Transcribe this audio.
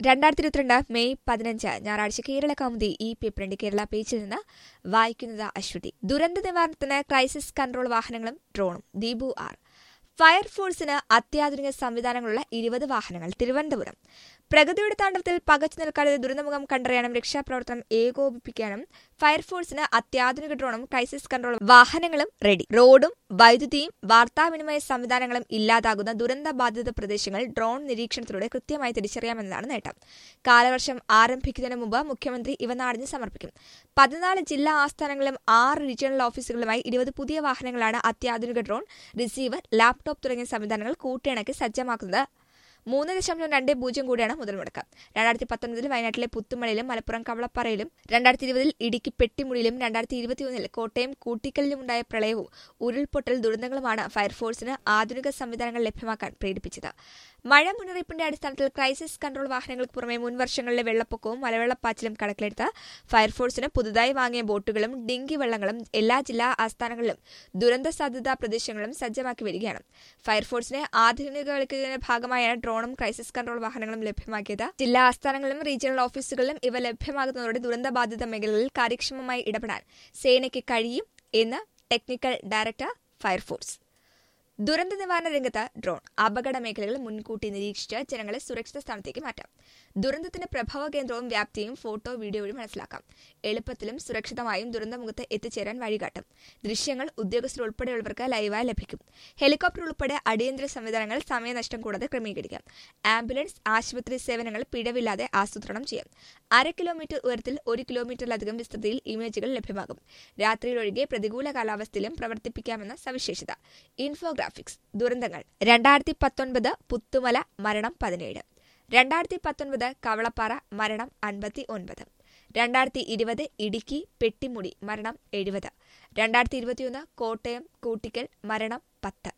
രണ്ടായിരത്തി ഇരുപത്തിരണ്ട് മെയ് പതിനഞ്ച് ഞായറാഴ്ച കേരള കൗമുദി ഈ പേപ്പറിന്റെ കേരള പേജിൽ നിന്ന് വായിക്കുന്നത് അശ്വതി ദുരന്ത നിവാരണത്തിന് ക്രൈസിസ് കൺട്രോൾ വാഹനങ്ങളും ഡ്രോണും ദീപു ആർ ഫയർഫോഴ്സിന് അത്യാധുനിക സംവിധാനങ്ങളുള്ള ഇരുപത് വാഹനങ്ങൾ തിരുവനന്തപുരം പ്രഗതിയുടെ താണ്ഡവത്തിൽ പകച്ചു നിൽക്കാതെ ദുരന്തമുഖം കണ്ടറിയാനും രക്ഷാപ്രവർത്തനം ഏകോപിപ്പിക്കാനും ഫയർഫോഴ്സിന് അത്യാധുനിക ഡ്രോണും ക്രൈസിസ് കൺട്രോൾ വാഹനങ്ങളും റെഡി റോഡും വൈദ്യുതിയും വാർത്താവിനിമയ സംവിധാനങ്ങളും ഇല്ലാതാകുന്ന ദുരന്ത ബാധിത പ്രദേശങ്ങൾ ഡ്രോൺ നിരീക്ഷണത്തിലൂടെ കൃത്യമായി തിരിച്ചറിയാമെന്നതാണ് നേട്ടം കാലവർഷം ആരംഭിക്കുന്നതിന് മുമ്പ് മുഖ്യമന്ത്രി ഇവ നാടിന് സമർപ്പിക്കും പതിനാല് ജില്ലാ ആസ്ഥാനങ്ങളിലും ആറ് റീജിയണൽ ഓഫീസുകളുമായി ഇരുപത് പുതിയ വാഹനങ്ങളാണ് അത്യാധുനിക ഡ്രോൺ റിസീവർ ലാപ്ടോപ്പ് തുടങ്ങിയ സംവിധാനങ്ങൾ കൂട്ടിയിണക്കി സജ്ജമാക്കുന്നത് മൂന്ന് ദശാംശം രണ്ട് പൂജ്യം കൂടിയാണ് മുതൽ മുടക്ക് രണ്ടായിരത്തി പത്തൊൻപതിൽ വയനാട്ടിലെ പുത്തുമലയിലും മലപ്പുറം കവളപ്പാറയിലും രണ്ടായിരത്തി ഇരുപതിൽ ഇടുക്കി പെട്ടിമുടിയിലും രണ്ടായിരത്തി ഇരുപത്തിയൊന്നിൽ കോട്ടയം കൂട്ടിക്കലിലുമുണ്ടായ പ്രളയവും ഉരുൾപൊട്ടൽ ദുരന്തങ്ങളുമാണ് ഫയർഫോഴ്സിന് ആധുനിക സംവിധാനങ്ങൾ ലഭ്യമാക്കാൻ പ്രേരിപ്പിച്ചത് മഴ മുന്നറിയിപ്പിന്റെ അടിസ്ഥാനത്തിൽ ക്രൈസിസ് കൺട്രോൾ വാഹനങ്ങൾക്ക് പുറമെ മുൻ വർഷങ്ങളിലെ വെള്ളപ്പൊക്കവും മലവെള്ളപ്പാച്ചിലും കണക്കിലെടുത്ത് ഫയർഫോഴ്സിന് പുതുതായി വാങ്ങിയ ബോട്ടുകളും ഡിങ്കി വള്ളങ്ങളും എല്ലാ ജില്ലാ ആസ്ഥാനങ്ങളിലും ദുരന്ത സാധ്യതാ പ്രദേശങ്ങളും സജ്ജമാക്കി വരികയാണ് ഫയർഫോഴ്സിനെ ആധുനികവൽക്കുന്നതിന്റെ ഭാഗമായാണ് ഡ്രോണും ക്രൈസിസ് കൺട്രോൾ വാഹനങ്ങളും ലഭ്യമാക്കിയത് ജില്ലാ ആസ്ഥാനങ്ങളിലും റീജിയണൽ ഓഫീസുകളിലും ഇവ ലഭ്യമാകുന്നതോടെ ദുരന്തബാധിത മേഖലകളിൽ കാര്യക്ഷമമായി ഇടപെടാൻ സേനയ്ക്ക് കഴിയും എന്ന് ടെക്നിക്കൽ ഡയറക്ടർ ഫയർഫോഴ്സ് ദുരന്ത നിവാരണ രംഗത്ത് ഡ്രോൺ അപകട മേഖലകൾ മുൻകൂട്ടി നിരീക്ഷിച്ച് ജനങ്ങളെ സുരക്ഷിത സ്ഥാനത്തേക്ക് മാറ്റാം ദുരന്തത്തിന്റെ പ്രഭവ കേന്ദ്രവും വ്യാപ്തിയും ഫോട്ടോ വീഡിയോ വഴി മനസ്സിലാക്കാം എളുപ്പത്തിലും സുരക്ഷിതമായും ദുരന്തമുഖത്ത് എത്തിച്ചേരാൻ വഴികാട്ടും ദൃശ്യങ്ങൾ ഉദ്യോഗസ്ഥർ ഉൾപ്പെടെയുള്ളവർക്ക് ലൈവായി ലഭിക്കും ഹെലികോപ്റ്റർ ഉൾപ്പെടെ അടിയന്തര സംവിധാനങ്ങൾ സമയനഷ്ടം കൂടാതെ ക്രമീകരിക്കാം ആംബുലൻസ് ആശുപത്രി സേവനങ്ങൾ പിഴവില്ലാതെ ആസൂത്രണം ചെയ്യാം അര കിലോമീറ്റർ ഉയരത്തിൽ ഒരു കിലോമീറ്ററിലധികം വിസ്തൃതിയിൽ ഇമേജുകൾ ലഭ്യമാകും രാത്രിയിലൊഴികെ പ്രതികൂല കാലാവസ്ഥയിലും പ്രവർത്തിപ്പിക്കാമെന്ന സവിശേഷത ഇൻഫോഗ്രാഫിക്സ് ദുരന്തങ്ങൾ രണ്ടായിരത്തി പത്തൊൻപത് പുത്തുമല മരണം പതിനേഴ് രണ്ടായിരത്തി പത്തൊൻപത് കവളപ്പാറ മരണം അൻപത്തി ഒൻപത് രണ്ടായിരത്തി ഇരുപത് ഇടുക്കി പെട്ടിമുടി മരണം എഴുപത് രണ്ടായിരത്തി ഇരുപത്തിയൊന്ന് കോട്ടയം കൂട്ടിക്കൽ മരണം പത്ത്